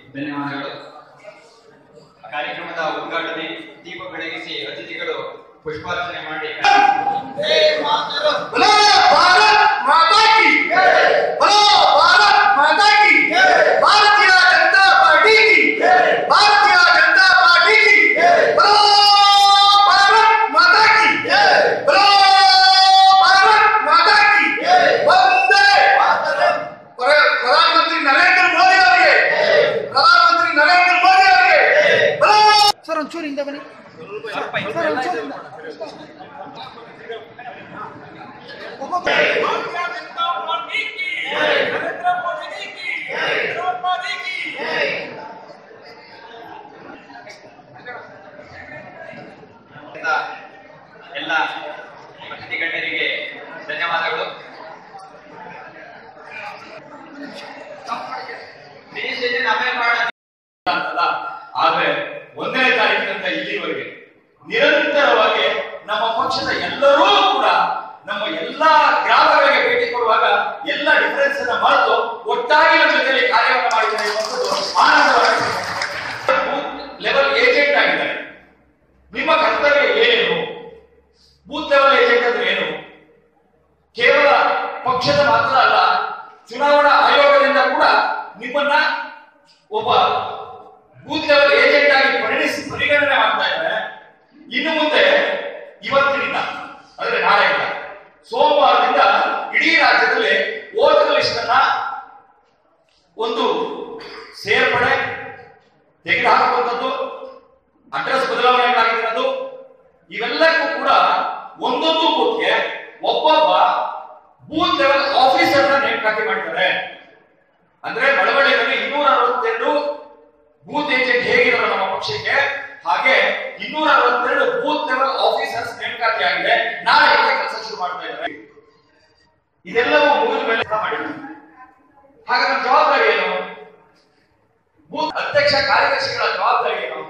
ಧನ್ಯವಾದಗಳು ಕಾರ್ಯಕ್ರಮದ ಉದ್ಘಾಟನೆ ದೀಪ ಬೆಳಗಿಸಿ ಅತಿಥಿಗಳು ಪುಷ್ಪಾರ್ಚನೆ ಮಾಡಿ बोलो भारत माता की बोलो भारत माता की भारतीय जनता पार्टी की भारतीय जनता पार्टी की बोलो भारत माता की बोलो भारत माता की वंदे ಪ್ರಧಾನಮಂತ್ರಿ ನರೇಂದ್ರ ಮೋದಿ ಅವರಿಗೆ ಪ್ರಧಾನಮಂತ್ರಿ ನರೇಂದ್ರ ಮೋದಿ ಅವರಿಗೆ बोलो ಸರ್ ಒಂಚೂರು ಹಿಂದೆ ಬನ್ನಿ ಸರ್ ಒಂಚೂರು ಹಿಂದೆ. ಎಲ್ಲ ಅತಿಥಿ ಗಣ್ಯರಿಗೆ ಧನ್ಯವಾದಗಳು ರಿಜಿಸ್ಟ್ರೇಷನ್ ಆಮೇಲೆ ಮಾಡೋಣ ಅಂತಲ್ಲ ಆದ್ರೆ ಒಂದನೇ ತಾರೀಕಿನಿಂದ ಇಲ್ಲಿವರೆಗೆ ನಿರಂತರವಾಗಿ ನಮ್ಮ ಪಕ್ಷದ ಎಲ್ಲರೂ ಕೂಡ ನಮ್ಮ ಎಲ್ಲಾ ಗ್ರಾಮಗಳಿಗೆ ಭೇಟಿ ಕೊಡುವಾಗ ಎಲ್ಲ ಡಿಫರೆನ್ಸ್ ಅನ್ನ ಮರೆತು ಒಟ್ಟಾಗಿ ನಮ್ಮ ಜೊತೆಲಿ ಕಾರ್ಯವನ್ನು ಮಾಡಿದ್ದಾರೆ ಎನ್ನುವಂಥದ್ದು ಆನಂದವಾಗಿದೆ ಬೂತ್ ಲೆವೆಲ್ ಏಜೆಂಟ್ ಆಗಿದ್ದಾರೆ ನಿಮ್ಮ ಕರ್ತವ್ಯ ಏನು ಬೂತ್ ಲೆವೆಲ್ ಏಜೆಂಟ್ ಅಂದ್ರೆ ಏನು ಕೇವಲ ಪಕ್ಷದ ಮಾತ್ರ ಅಲ್ಲ ಚುನಾವಣಾ ಆಯೋಗದಿಂದ ಕೂಡ ನಿಮ್ಮನ್ನ ಒಬ್ಬ ಬೂತ್ ಲೆವೆಲ್ ಏಜೆಂಟ್ ಆಗಿ ಪರಿಣಿಸಿ ಪರಿಗಣನೆ ಮಾಡ್ತಾ ಇದ್ದಾರೆ ಇನ್ನು ಮುಂದೆ ಇವತ್ತಿನಿಂದ ಅಂದ್ರೆ ನಾಳೆಯಿಂದ ಸೋಮವಾರದಿಂದ ಇಡೀ ರಾಜ್ಯದಲ್ಲಿ ವೋಟರ್ ಲಿಸ್ಟ್ ಅನ್ನ ಒಂದು ಸೇರ್ಪಡೆ ತೆಗೆದುಹಾಕುವಂಥದ್ದು ಅಡ್ರೆಸ್ ಬದಲಾವಣೆಗಳಾಗಿರೋದು ಇವೆಲ್ಲಕ್ಕೂ ಕೂಡ ಒಂದೊಂದು ಬೂತ್ಗೆ ಒಬ್ಬೊಬ್ಬ ಬೂತ್ ಲೆವೆಲ್ ಆಫೀಸರ್ ನೇಮಕಾತಿ ಮಾಡಿದ್ದಾರೆ ಅಂದ್ರೆ ಮಳವಳ್ಳಿಯಲ್ಲಿ ಇನ್ನೂರ ಅರವತ್ತೆರಡು ಬೂತ್ ಏಜೆಂಟ್ ಹೇಗಿರೋ ನಮ್ಮ ಪಕ್ಷಕ್ಕೆ ಹಾಗೆ ಇನ್ನೂರ ಅರವತ್ತೆರಡು ಬೂತ್ ಲೆವೆಲ್ ಆಫೀಸರ್ಸ್ ನೇಮಕಾತಿ ಆಗಿದೆ ನಾಳೆಯಿಂದ ಕೆಲಸ ಶುರು ಮಾಡ್ತಾ ಇದ್ದಾರೆ ಇದೆಲ್ಲವೂ ಮುಗಿದ ಮೇಲೆ ಕೆಲಸ ಮಾಡಿದ್ವಿ ಹಾಗೆ ನಮ್ಮ ಜವಾಬ್ದಾರಿ ಏನು ಬೂತ್ ಅಧ್ಯಕ್ಷ ಕಾರ್ಯದರ್ಶಿಗಳ ಜವಾಬ್ದಾರಿ ಏನು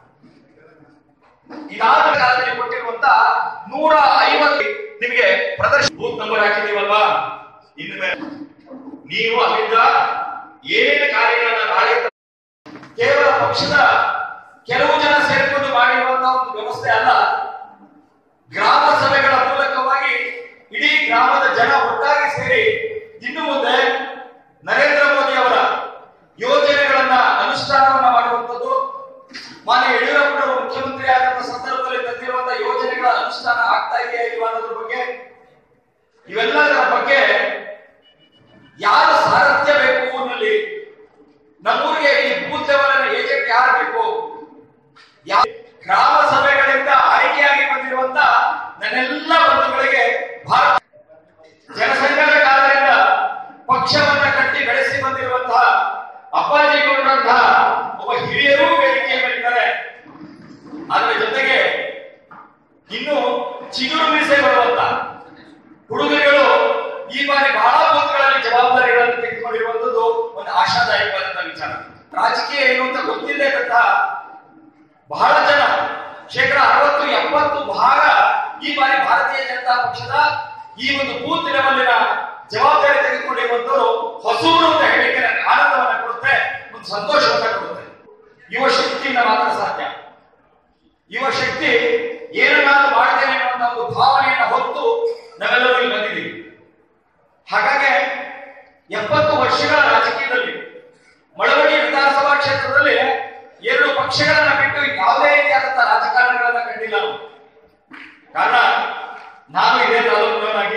ಇದಾದ ಕಾಲದಲ್ಲಿ ಕೊಟ್ಟಿರುವಂತ ನೂರ ಐವತ್ತು ನಿಮಗೆ ಪ್ರದರ್ಶನ ಬೂತ್ ನಂಬರ್ ಹಾಕಿದೀವಲ್ವಾ ಇನ್ನು ಮೇಲೆ ನೀವು ಅಲ್ಲಿಂದ ಏನೇನು ಕಾರ್ಯಗಳನ್ನ ನಾಳೆ ಕೇವಲ ಪಕ್ಷದ ಕೆಲವು ಜನ ಸೇರ್ಕೊಂಡು ಮಾಡಿರುವಂತಹ ಒಂದು ವ್ಯವಸ್ಥೆ ಅಲ್ಲ ಗ್ರಾಮ ಸಭೆಗಳ ಮೂಲಕವಾಗಿ ಇಡೀ ಗ್ರಾಮದ ಜನ ಒಟ್ಟಾಗಿ ಸೇರಿ ಇನ್ನು ಮುಂದೆ ನರೇಂದ್ರ ಮೋದಿ ಅವರ ಯೋಜನೆಗಳನ್ನ ಅನುಷ್ಠಾನವನ್ನ ಮಾಡುವಂಥದ್ದು ಮಾನ್ಯ ಯಡಿಯೂರಪ್ಪನವರು ಮುಖ್ಯಮಂತ್ರಿ ಆದಂತ ಸಂದರ್ಭದಲ್ಲಿ ತಂದಿರುವಂತಹ ಯೋಜನೆಗಳ ಅನುಷ್ಠಾನ ಆಗ್ತಾ ಇದೆಯಾ ಇಲ್ವಾ ಅನ್ನೋದ್ರ ಬಗ್ಗೆ ಇವೆಲ್ಲದರ ಬಗ್ಗೆ ಯಾರ ಸಾರಥ್ಯ ಬೇಕು ಊರಿನಲ್ಲಿ ನಮ್ಮೂರಿಗೆ ಈ ಬೂತ್ ಲೆವೆಲ್ ಏಜೆಂಟ್ ಯಾರು ಬೇಕು ಯಾವ ಗ್ರಾಮ ಸಭೆಗಳಿಂದ ಆಯ್ಕೆಯಾಗಿ ಬಂದಿರುವಂತ ನನ್ನೆಲ್ಲ ಬಂಧುಗಳಿಗೆ ಭಾರತ ಜನಸಂಘದ ಕಾಲದಿಂದ ಪಕ್ಷವನ್ನ ಕಟ್ಟಿ ಬೆಳೆಸಿ ಬಂದಿರುವಂತಹ ಅಪ್ಪಾಜಿ ಗೌಡರಂತಹ ಒಬ್ಬ ಹಿರಿಯರೂ ವೇದಿಕೆಯ ಮೇಲಿದ್ದಾರೆ ಅದರ ಜೊತೆಗೆ ಇನ್ನು ಚಿಗುರು ಮೀಸೆ ಬರುವಂತ ಹುಡುಗರುಗಳು ಈ ಬಾರಿ ಬಹಳ ಬೂತ್ಗಳಲ್ಲಿ ಜವಾಬ್ದಾರಿಗಳನ್ನು ತೆಗೆದುಕೊಂಡಿರುವಂತದ್ದು ಒಂದು ಆಶಾದಾಯಕವಾದಂತಹ ವಿಚಾರ ರಾಜಕೀಯ ಏನು ಅಂತ ಗೊತ್ತಿಲ್ಲದೆ ಇದ್ದಂತಹ ಬಹಳ ಜನ ಶೇಕಡ ಅರವತ್ತು ಎಪ್ಪತ್ತು ಭಾಗ ಈ ಬಾರಿ ಭಾರತೀಯ ಜನತಾ ಪಕ್ಷದ ಈ ಒಂದು ಬೂತ್ ಲೆವೆಲ್ಲಿನ ಜವಾಬ್ದಾರಿ ತೆಗೆದುಕೊಂಡಿರುವಂತವರು ಹೊಸೂರು ಅಂತ ಹೇಳಿಕೆ ನನಗೆ ಆನಂದವನ್ನ ಕೊಡುತ್ತೆ ಒಂದು ಸಂತೋಷವನ್ನ ಕೊಡುತ್ತೆ ಯುವ ಶಕ್ತಿಯಿಂದ ಮಾತ್ರ ಸಾಧ್ಯ ಯುವ ಶಕ್ತಿ ಏನನ್ನಾದ್ರೂ ಮಾಡ್ತೇನೆ ಅನ್ನುವಂತ ಒಂದು ಭಾವನೆಯನ್ನ ಹೊತ್ತು ನಾವೆಲ್ಲರೂ ಇಲ್ಲಿ ಬಂದಿದ್ದೀವಿ ಹಾಗಾಗಿ ಎಪ್ಪತ್ತು ವರ್ಷಗಳ ರಾಜಕೀಯದಲ್ಲಿ ಮಳವಳ್ಳಿ ವಿಧಾನಸಭಾ ಕ್ಷೇತ್ರದಲ್ಲಿ ಎರಡು ಪಕ್ಷಗಳನ್ನ ಬಿಟ್ಟು ಯಾವುದೇ ರೀತಿಯಾದಂತಹ ರಾಜಕಾರಣಗಳನ್ನ ಕಂಡಿಲ್ಲ ನಾವು. ಕಾರಣ ನಾನು ಇದೇ ತಾಲೂಕಿನವನಾಗಿ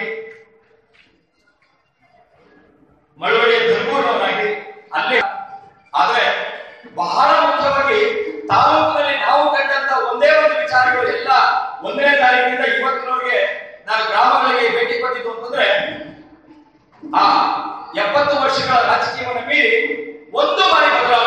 ಮಳವಳ್ಳಿಯ ಧರ್ಮೂರಿನವನಾಗಿ ಅಲ್ಲಿ ಆದ್ರೆ ಬಹಳ ಮುಖ್ಯವಾಗಿ ತಾಲೂಕಿನಲ್ಲಿ ನಾವು ಕಂಡಂತ ಒಂದೇ ಒಂದು ವಿಚಾರಗಳು ಎಲ್ಲ ಒಂದನೇ ತಾರೀಕಿನಿಂದ ಇವತ್ತಿನವರೆಗೆ ನಾವು ಗ್ರಾಮಗಳಿಗೆ ಭೇಟಿ ಕೊಟ್ಟಿದ್ದು ಅಂತಂದ್ರೆ ಆ ಎಪ್ಪತ್ತು ವರ್ಷಗಳ ರಾಜಕೀಯವನ್ನು ಮೀರಿ ಒಂದು ಬಾರಿ ಬದಲಾವಣೆ